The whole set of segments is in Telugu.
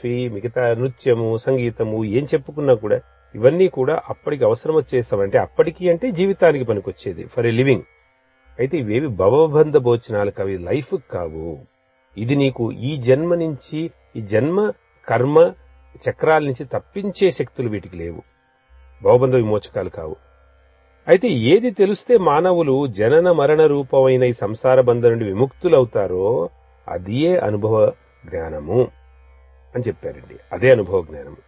ఫోటోగ్రఫీ మిగతా నృత్యము సంగీతము ఏం చెప్పుకున్నా కూడా ఇవన్నీ కూడా అప్పటికి అవసరం వచ్చేస్తామంటే అప్పటికి అంటే జీవితానికి పనికొచ్చేది ఫర్ ఎ లివింగ్ అయితే ఇవేవి భవబంధ భోచనాలు కవి లైఫ్ కావు ఇది నీకు ఈ జన్మ నుంచి ఈ జన్మ కర్మ చక్రాల నుంచి తప్పించే శక్తులు వీటికి లేవు భవబంధ విమోచకాలు కావు అయితే ఏది తెలిస్తే మానవులు జనన మరణ రూపమైన ఈ సంసార బంధం నుండి విముక్తులవుతారో అదియే అనుభవ జ్ఞానము అని చెప్పారండి అదే అనుభవ జ్ఞానము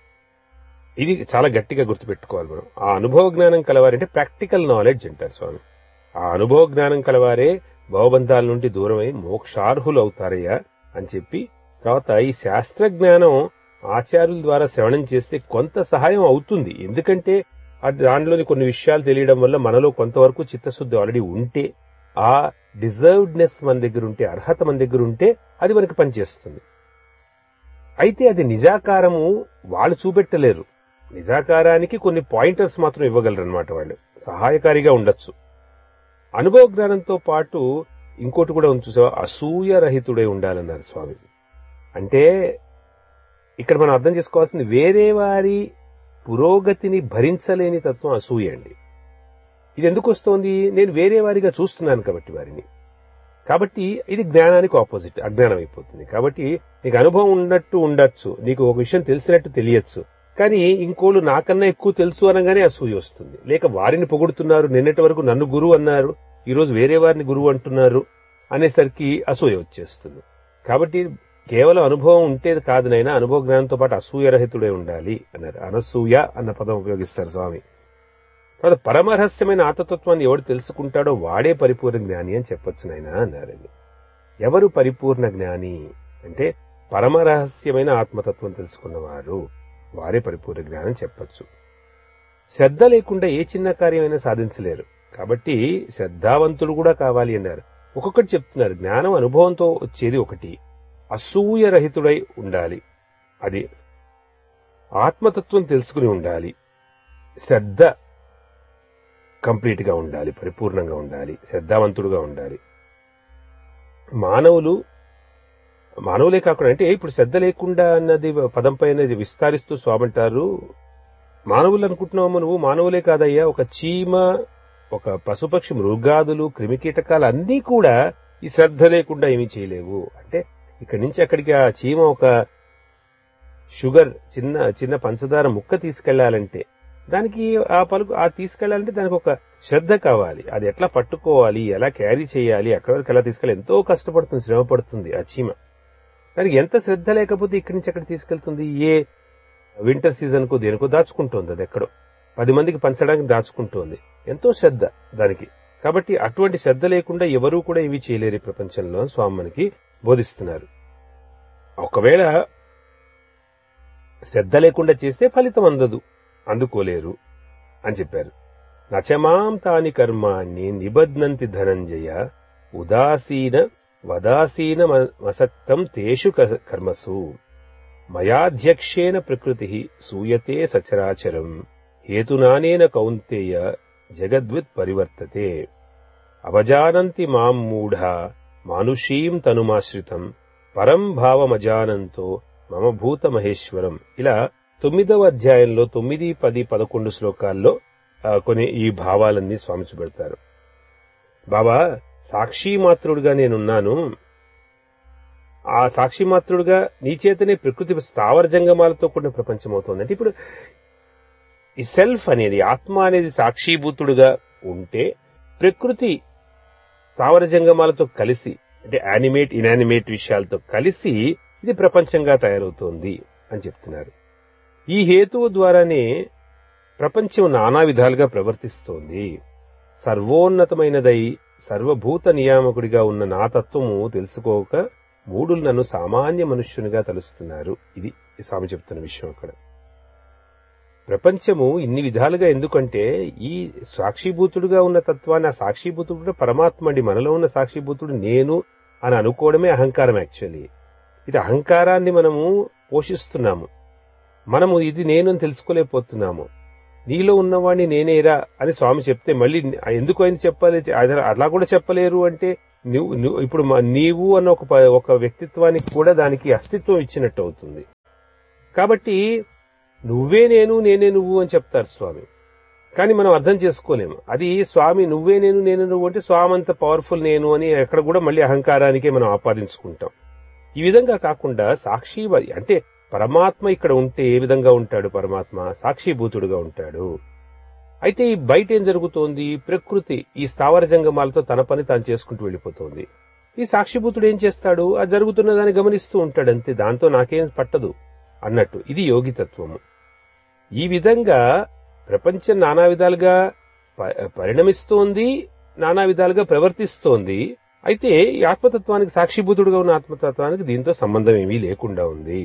ఇది చాలా గట్టిగా గుర్తుపెట్టుకోవాలి మనం ఆ అనుభవ జ్ఞానం కలవారంటే ప్రాక్టికల్ నాలెడ్జ్ అంటారు స్వామి ఆ అనుభవ జ్ఞానం కలవారే భవబంధాల నుండి దూరమై మోక్షార్హులు అవుతారయ్యా అని చెప్పి తర్వాత ఈ శాస్త్ర జ్ఞానం ఆచార్యుల ద్వారా శ్రవణం చేస్తే కొంత సహాయం అవుతుంది ఎందుకంటే అది దానిలోని కొన్ని విషయాలు తెలియడం వల్ల మనలో కొంతవరకు చిత్తశుద్ధి ఆల్రెడీ ఉంటే ఆ డిజర్వ్డ్నెస్ మన దగ్గర ఉంటే అర్హత మన దగ్గర ఉంటే అది మనకి పనిచేస్తుంది అయితే అది నిజాకారము వాళ్ళు చూపెట్టలేరు నిజాకారానికి కొన్ని పాయింటర్స్ మాత్రం ఇవ్వగలరు అనమాట వాళ్ళు సహాయకారిగా ఉండొచ్చు అనుభవ జ్ఞానంతో పాటు ఇంకోటి కూడా ఉంది చూసావా అసూయ రహితుడై ఉండాలన్నారు స్వామి అంటే ఇక్కడ మనం అర్థం చేసుకోవాల్సింది వేరే వారి పురోగతిని భరించలేని తత్వం అసూయ అండి ఇది ఎందుకు వస్తోంది నేను వేరే వారిగా చూస్తున్నాను కాబట్టి వారిని కాబట్టి ఇది జ్ఞానానికి ఆపోజిట్ అజ్ఞానం అయిపోతుంది కాబట్టి నీకు అనుభవం ఉన్నట్టు ఉండొచ్చు నీకు ఒక విషయం తెలిసినట్టు తెలియచ్చు కానీ ఇంకోళ్ళు నాకన్నా ఎక్కువ తెలుసు అనగానే అసూయ వస్తుంది లేక వారిని పొగుడుతున్నారు నిన్నటి వరకు నన్ను గురువు అన్నారు ఈ రోజు వేరే వారిని గురువు అంటున్నారు అనేసరికి అసూయ వచ్చేస్తుంది కాబట్టి కేవలం అనుభవం ఉంటే కాదు నైనా అనుభవ జ్ఞానంతో పాటు అసూయరహితుడే ఉండాలి అన్నారు అనసూయ అన్న పదం ఉపయోగిస్తారు స్వామి తర్వాత పరమరహస్యమైన ఆత్మతత్వాన్ని ఎవడు తెలుసుకుంటాడో వాడే పరిపూర్ణ జ్ఞాని అని చెప్పొచ్చు నాయన అన్నారండి ఎవరు పరిపూర్ణ జ్ఞాని అంటే పరమరహస్యమైన ఆత్మతత్వం తెలుసుకున్నవారు వారే పరిపూర్ణ జ్ఞానం చెప్పొచ్చు శ్రద్ధ లేకుండా ఏ చిన్న కార్యమైనా సాధించలేరు కాబట్టి శ్రద్ధావంతుడు కూడా కావాలి అన్నారు ఒక్కొక్కటి చెప్తున్నారు జ్ఞానం అనుభవంతో వచ్చేది ఒకటి అసూయ రహితుడై ఉండాలి అది ఆత్మతత్వం తెలుసుకుని ఉండాలి శ్రద్ధ కంప్లీట్ గా ఉండాలి పరిపూర్ణంగా ఉండాలి శ్రద్ధావంతుడుగా ఉండాలి మానవులు మానవులే కాకుండా అంటే ఇప్పుడు శ్రద్ధ లేకుండా అన్నది పదం పైన విస్తారిస్తూ స్వామంటారు మానవులు అనుకుంటున్నావు నువ్వు మానవులే కాదయ్యా ఒక చీమ ఒక పశుపక్షి మృగాదులు క్రిమికీటకాలు అన్నీ కూడా ఈ శ్రద్ధ లేకుండా ఏమీ చేయలేవు అంటే ఇక్కడి నుంచి అక్కడికి ఆ చీమ ఒక షుగర్ చిన్న చిన్న పంచదార ముక్క తీసుకెళ్లాలంటే దానికి ఆ పలుకు ఆ తీసుకెళ్లాలంటే దానికి ఒక శ్రద్ధ కావాలి అది ఎట్లా పట్టుకోవాలి ఎలా క్యారీ చేయాలి అక్కడి వరకు ఎలా తీసుకెళ్ళాలి ఎంతో కష్టపడుతుంది శ్రమ పడుతుంది ఆ చీమ దానికి ఎంత శ్రద్ధ లేకపోతే ఇక్కడి నుంచి అక్కడ తీసుకెళ్తుంది ఏ వింటర్ సీజన్ కు దేనికో దాచుకుంటోంది అది ఎక్కడో పది మందికి పంచడానికి దాచుకుంటోంది ఎంతో శ్రద్ధ దానికి కాబట్టి అటువంటి శ్రద్ధ లేకుండా ఎవరూ కూడా ఇవి చేయలేరు ఈ ప్రపంచంలో స్వామి మనకి బోధిస్తున్నారు ఒకవేళ శ్రద్ధ లేకుండా చేస్తే ఫలితం అందదు అందుకోలేరు అని చెప్పారు నచమాం తాని కర్మాణి నిబధ్నంతి ధనంజయ ఉదాసీన వదాసీన మసక్తం తేషు కర్మసు మయాధ్యక్షేన ప్రకృతి సూయతే సచరాచరం హేతునానేన కౌంతేయ జగద్విత్ పరివర్తతే అవజానంతి మాం మూఢా మానుషీం తనుమాశ్రితం పరం భావమజానంతో మమ భూత మహేశ్వరం ఇలా తొమ్మిదవ అధ్యాయంలో తొమ్మిది పది పదకొండు శ్లోకాల్లో కొన్ని ఈ భావాలన్నీ స్వామి చూపెడతారు బాబా సాక్షి మాత్రుడుగా నేనున్నాను ఆ సాక్షి మాత్రుడుగా నీ చేతనే ప్రకృతి స్థావర జంగమాలతో కూడిన ప్రపంచం అవుతుంది అంటే ఇప్పుడు ఈ సెల్ఫ్ అనేది ఆత్మ అనేది సాక్షిభూతుడుగా ఉంటే ప్రకృతి స్థావర జంగమాలతో కలిసి అంటే యానిమేట్ ఇనానిమేట్ విషయాలతో కలిసి ఇది ప్రపంచంగా తయారవుతోంది అని చెప్తున్నారు ఈ హేతువు ద్వారానే ప్రపంచం నానా విధాలుగా ప్రవర్తిస్తోంది సర్వోన్నతమైనదై సర్వభూత నియామకుడిగా ఉన్న నా తత్వము తెలుసుకోక మూడులు నన్ను సామాన్య మనుష్యునిగా తలుస్తున్నారు ఇది స్వామి చెప్తున్న విషయం అక్కడ ప్రపంచము ఇన్ని విధాలుగా ఎందుకంటే ఈ సాక్షిభూతుడుగా ఉన్న తత్వాన్ని ఆ సాక్షిభూతుడు పరమాత్మ అండి మనలో ఉన్న సాక్షిభూతుడు నేను అని అనుకోవడమే అహంకారం యాక్చువల్లీ ఇది అహంకారాన్ని మనము పోషిస్తున్నాము మనము ఇది నేను అని తెలుసుకోలేకపోతున్నాము నీలో ఉన్నవాడిని నేనేరా అని స్వామి చెప్తే మళ్ళీ ఎందుకు ఆయన చెప్పాలి అలా కూడా చెప్పలేరు అంటే నువ్వు ఇప్పుడు నీవు అన్న ఒక ఒక వ్యక్తిత్వానికి కూడా దానికి అస్తిత్వం ఇచ్చినట్టు అవుతుంది కాబట్టి నువ్వే నేను నేనే నువ్వు అని చెప్తారు స్వామి కానీ మనం అర్థం చేసుకోలేము అది స్వామి నువ్వే నేను నేను నువ్వు అంటే స్వామి అంత పవర్ఫుల్ నేను అని ఎక్కడ కూడా మళ్ళీ అహంకారానికే మనం ఆపాదించుకుంటాం ఈ విధంగా కాకుండా సాక్షి అంటే పరమాత్మ ఇక్కడ ఉంటే ఏ విధంగా ఉంటాడు పరమాత్మ సాక్షిభూతుడుగా ఉంటాడు అయితే ఈ బయట ఏం జరుగుతోంది ప్రకృతి ఈ స్థావర జంగమాలతో తన పని తాను చేసుకుంటూ వెళ్ళిపోతోంది ఈ సాక్షిభూతుడు ఏం చేస్తాడు ఆ జరుగుతున్న దాన్ని గమనిస్తూ ఉంటాడు అంతే దాంతో నాకేం పట్టదు అన్నట్టు ఇది యోగితత్వము ఈ విధంగా ప్రపంచం నానా విధాలుగా పరిణమిస్తోంది నానా విధాలుగా ప్రవర్తిస్తోంది అయితే ఈ ఆత్మతత్వానికి సాక్షిభూతుడుగా ఉన్న ఆత్మతత్వానికి దీంతో సంబంధం ఏమీ లేకుండా ఉంది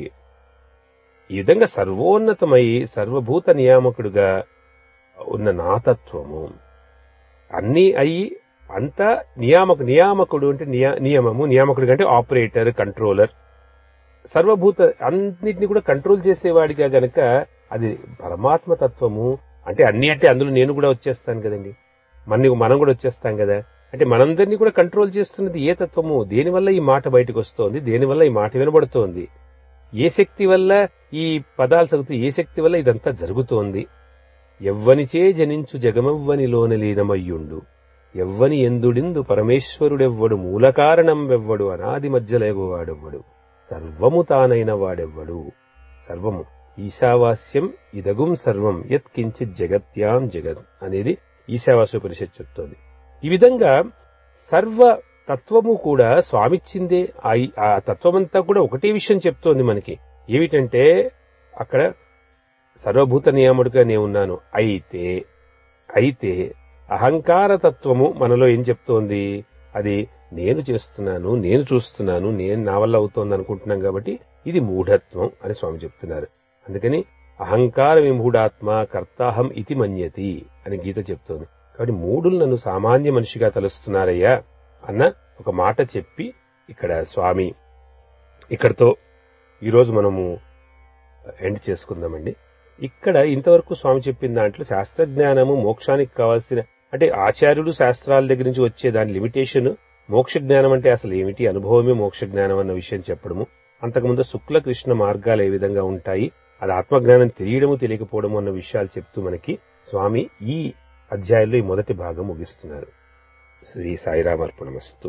ఈ విధంగా సర్వోన్నతమై సర్వభూత నియామకుడుగా ఉన్న నాతత్వము అన్ని అయి అంతా నియామక నియామకుడు అంటే నియమము నియామకుడు అంటే ఆపరేటర్ కంట్రోలర్ సర్వభూత అన్నిటిని కూడా కంట్రోల్ చేసేవాడిగా గనక అది పరమాత్మ తత్వము అంటే అన్ని అంటే అందులో నేను కూడా వచ్చేస్తాను కదండి మన మనం కూడా వచ్చేస్తాం కదా అంటే మనందరినీ కూడా కంట్రోల్ చేస్తున్నది ఏ తత్వము దేనివల్ల ఈ మాట బయటకు వస్తోంది దేనివల్ల ఈ మాట వినబడుతోంది ఏ శక్తి వల్ల ఈ పదాలు చదువుతూ ఏ శక్తి వల్ల ఇదంతా జరుగుతోంది ఎవ్వనిచే జనించు జగమవ్వనిలోన లీనమయ్యుండు ఎవ్వని ఎందుడిందు పరమేశ్వరుడెవ్వడు మూల కారణం వెవ్వడు అనాది మధ్యలేగువాడెవ్వడు సర్వము తానైన వాడెవ్వడు సర్వము ఈశావాస్యం ఇదగుం సర్వం యత్ కించిత్ జగత్యాం జగత్ అనేది ఈశావాస్యోపనిషత్ చెప్తోంది ఈ విధంగా సర్వ తత్వము కూడా స్వామిచ్చిందే ఆ తత్వమంతా కూడా ఒకటే విషయం చెప్తోంది మనకి ఏమిటంటే అక్కడ సర్వభూత నియాముడిగా నేను ఉన్నాను అయితే అయితే అహంకార తత్వము మనలో ఏం చెప్తోంది అది నేను చేస్తున్నాను నేను చూస్తున్నాను నేను నా వల్ల అవుతోంది అనుకుంటున్నాం కాబట్టి ఇది మూఢత్వం అని స్వామి చెప్తున్నారు అందుకని అహంకార విమూఢాత్మ కర్తాహం ఇతి మన్యతి అని గీత చెప్తోంది కాబట్టి మూడులు నన్ను సామాన్య మనిషిగా తలుస్తున్నారయ్యా అన్న ఒక మాట చెప్పి ఇక్కడ స్వామి ఇక్కడతో ఈరోజు మనము ఎండ్ చేసుకుందామండి ఇక్కడ ఇంతవరకు స్వామి చెప్పిన దాంట్లో శాస్త్రజ్ఞానము మోక్షానికి కావాల్సిన అంటే ఆచార్యుడు శాస్త్రాల దగ్గర నుంచి వచ్చే దాని లిమిటేషన్ మోక్ష జ్ఞానం అంటే అసలు ఏమిటి అనుభవమే మోక్ష జ్ఞానం అన్న విషయం చెప్పడము అంతకుముందు శుక్ల కృష్ణ మార్గాలు ఏ విధంగా ఉంటాయి అది ఆత్మజ్ఞానం తెలియడము తెలియకపోవడము అన్న విషయాలు చెప్తూ మనకి స్వామి ఈ అధ్యాయంలో ఈ మొదటి భాగం ముగిస్తున్నారు శ్రీ సాయిరామర్పణమస్తు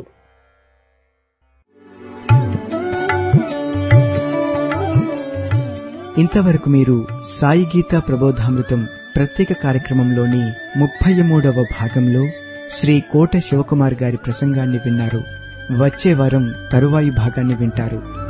ఇంతవరకు మీరు సాయి గీత ప్రబోధామృతం ప్రత్యేక కార్యక్రమంలోని ముప్పై మూడవ భాగంలో శ్రీ కోట శివకుమార్ గారి ప్రసంగాన్ని విన్నారు వచ్చే వారం తరువాయి భాగాన్ని వింటారు